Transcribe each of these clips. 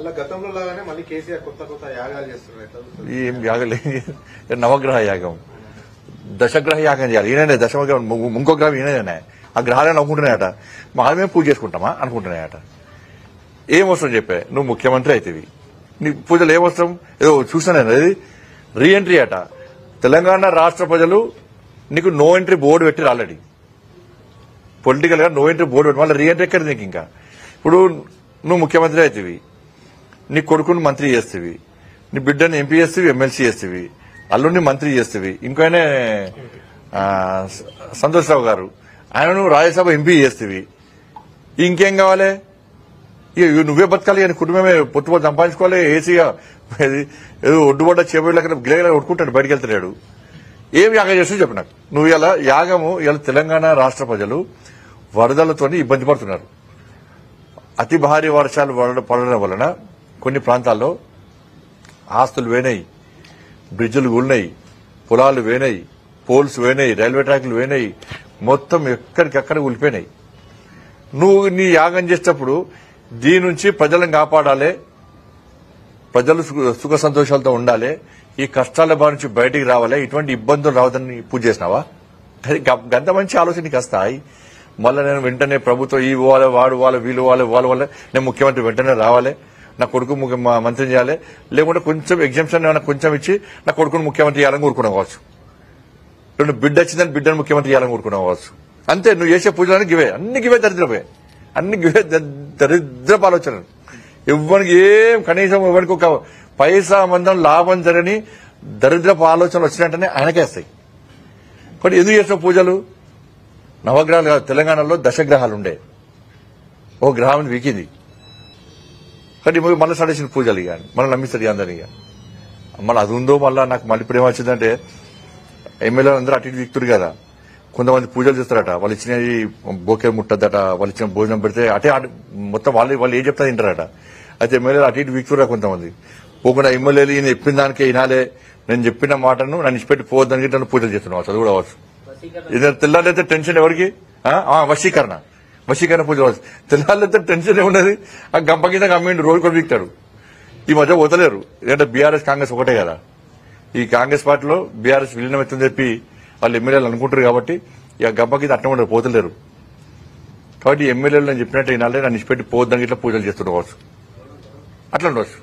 మళ్ళీ గతంలో లాగానే మళ్ళీ కేసీఆర్ కొత్త కొత్త యాగాలు చేస్తున్నారు ఎట్లా చూస్తారు? ఏం యాగలే నవగ్రహ యాగం దశగ్రహ యాగం చేయాలి ఈయననే దశగ్రహం ము- ఇంకో గ్రహం ఈయననే ఆ గ్రహాలను అనుకుంటున్నాయట మనమే పూజ చేసుకుంటామా అనుకుంటున్నాయట ఏం అవసరం చెప్పే నువ్వు ముఖ్యమంత్రి అవుతావి నీ పూజలు ఏం అవసరం ఏదో చూసాను అది రీఎంట్రీ అట తెలంగాణ రాష్ట్ర ప్రజలు నీకు నో ఎంట్రీ బోర్డు పెట్టిరు ఆల్రెడీ పొలిటికల్ గా నో ఎంట్రీ బోర్డు పెట్టి మళ్ళీ రీఎంట్రీ ఎక్కడ నీకు ఇంకా ఇప్పుడు నువ్వు ముఖ్యమంత్రి అవుతావి నీ కొడుకుని మంత్రి చేస్తేవి నీ బిడ్డని ఎంపీ చేస్తేవి ఎమ్మెల్సీ చేస్తేవి అల్లుడిని మంత్రి చేస్తేవి ఇంకో ఆయన ఆ, స- సంతోష్ రావు గారు ఆయనను రాజ్యసభ ఎంపీ చేస్తేవి ఇంకేం కావాలి ఇక ఇక నువ్వే బతకాలి అని కుటుంబమే పొత్తు పొత్తు సంపాదించుకోవాలి ఏసీగా ఇది ఏదో ఒడ్డుబడ్డ చేపట్ల గిలగిల కొట్టుకుంటాడు బయటికి వెళ్తున్నాడు ఏం యాగం చేస్తూ చెప్పు నాకు నువ్వు ఇలా యాగము ఇలా తెలంగాణ రాష్ట్ర ప్రజలు వరదలతో ఇబ్బంది పడుతున్నారు అతి భారీ వర్షాలు పడడం పడడం వలన కొన్ని ప్రాంతాల్లో ఆస్తులు వేనాయి బ్రిడ్జులు కూలినాయి పొలాలు వేనాయి పోల్స్ వేనాయి రైల్వే ట్రాక్లు వేనాయి మొత్తం ఎక్కడికక్కడ కూలిపోయినాయి నువ్వు నీ యాగం చేసేటప్పుడు దీని నుంచి ప్రజలను కాపాడాలి ప్రజలు సుఖ- సుఖ సంతోషాలతో ఉండాలి ఈ కష్టాల బారి నుంచి బయటికి రావాలి ఇటువంటి ఇబ్బందులు రావద్దని పూజ చేసినావా అది గ- గంత మంచి ఆలోచన నీకు వస్తాయి మళ్ళీ నేను వెంటనే ప్రభుత్వం ఈ వాళ్ళ వాడు వాళ్ళ వీళ్ళు వాళ్ళ వాళ్ళ వల్ల నేను ముఖ్యమంత్రి వెంటనే రావాలి నా కొడుకు ముఖ్య- మా మంత్రిని చేయాలి లేకుంటే కొంచెం ఎగ్జామ్షన్ ఏమైనా కొంచెం ఇచ్చి నా కొడుకుని ముఖ్యమంత్రి చేయాలని కోరుకున్నాం కావచ్చు రెండు బిడ్డ వచ్చిందని బిడ్డను ముఖ్యమంత్రి చేయాలని కోరుకున్నాం కావచ్చు అంతే నువ్వు చేసే పూజలన్నీ గివే అన్ని గివే దరిద్రపోయే అన్ని గివే ద- దరిద్రపు ఆలోచనలు ఎవరికి ఏం కనీసం ఎవరికి ఒక పైసా మందం లాభం జరగని దరిద్రపు ఆలోచనలు వచ్చినట్టనే ఆయనకేస్తాయి కానీ ఎందుకు చేసిన పూజలు నవగ్రహాలు కాదు తెలంగాణలో దశగ్రహాలు ఉండే ఓ గ్రహం వీకింది కానీ మళ్ళీ సడేసిన పూజలు ఇక మళ్ళీ నమ్మిస్తారు ఇక అందరినీ ఇక మళ్ళీ అది ఉందో మళ్ళీ నాకు మళ్ళీ ఇప్పుడు ఏమొచ్చిందంటే ఎమ్మెల్యే అందరూ అటు ఇటు వీక్తురు కదా కొంతమంది పూజలు చేస్తారట వాళ్ళు ఇచ్చినవి బోకే ముట్టద్దట వాళ్ళు ఇచ్చిన భోజనం పెడితే అటే అటు- మొత్తం వాళ్ళు వాళ్ళు ఏం చెప్తా తింటారట అయితే ఎమ్మెల్యేలు అటు ఇటు వీక్తురా కొంతమంది పోకుండా ఎమ్మెల్యేలు ఈయన చెప్పిన దానికే వినాలే నేను చెప్పిన మాటను నన్ను ఇచ్చిపెట్టి పోవద్దని గిట్ల పూజలు చేస్తున్నావు అది కూడా అవచ్చు ఇది తెల్లారైతే టెన్షన్ ఎవరికి ఆ? ఆ, వశీకరణ వశీకరణ పూజ అవ్వచ్చు తెల్లారైతే టెన్షన్ ఏమున్నది ఆ గంప కింద అమ్మిండు రోజు కూడా వీక్తాడు ఈ మధ్య వదలేరు ఎందుకంటే బీఆర్ఎస్ కాంగ్రెస్ ఒకటే కదా ఈ కాంగ్రెస్ పార్టీలో బీఆర్ఎస్ విలీనం ఎత్తుందని చెప్పి వాళ్ళు ఎమ్మెల్యేలు అనుకుంటారు కాబట్టి ఇక గంపకి అట్లా ఉండరు పోతలేరు కాబట్టి ఈ ఎమ్మెల్యేలు నేను చెప్పినట్టు ఈనాలే నన్ను ఇచ్చిపెట్టి పోద్దని ఇట్లా పూజలు చేస్తుండవచ్చు అట్లా ఉండవచ్చు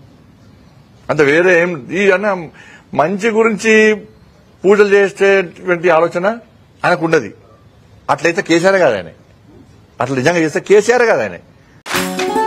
అంత వేరే ఏం ఈ అన్న మంచి గురించి పూజలు చేసేటువంటి ఆలోచన ఆయనకు ఉండదు అట్లయితే కేసీఆర్ కాదు ఆయన అట్లా నిజంగా చేస్తే కేసీఆర్ కాదు ఆయన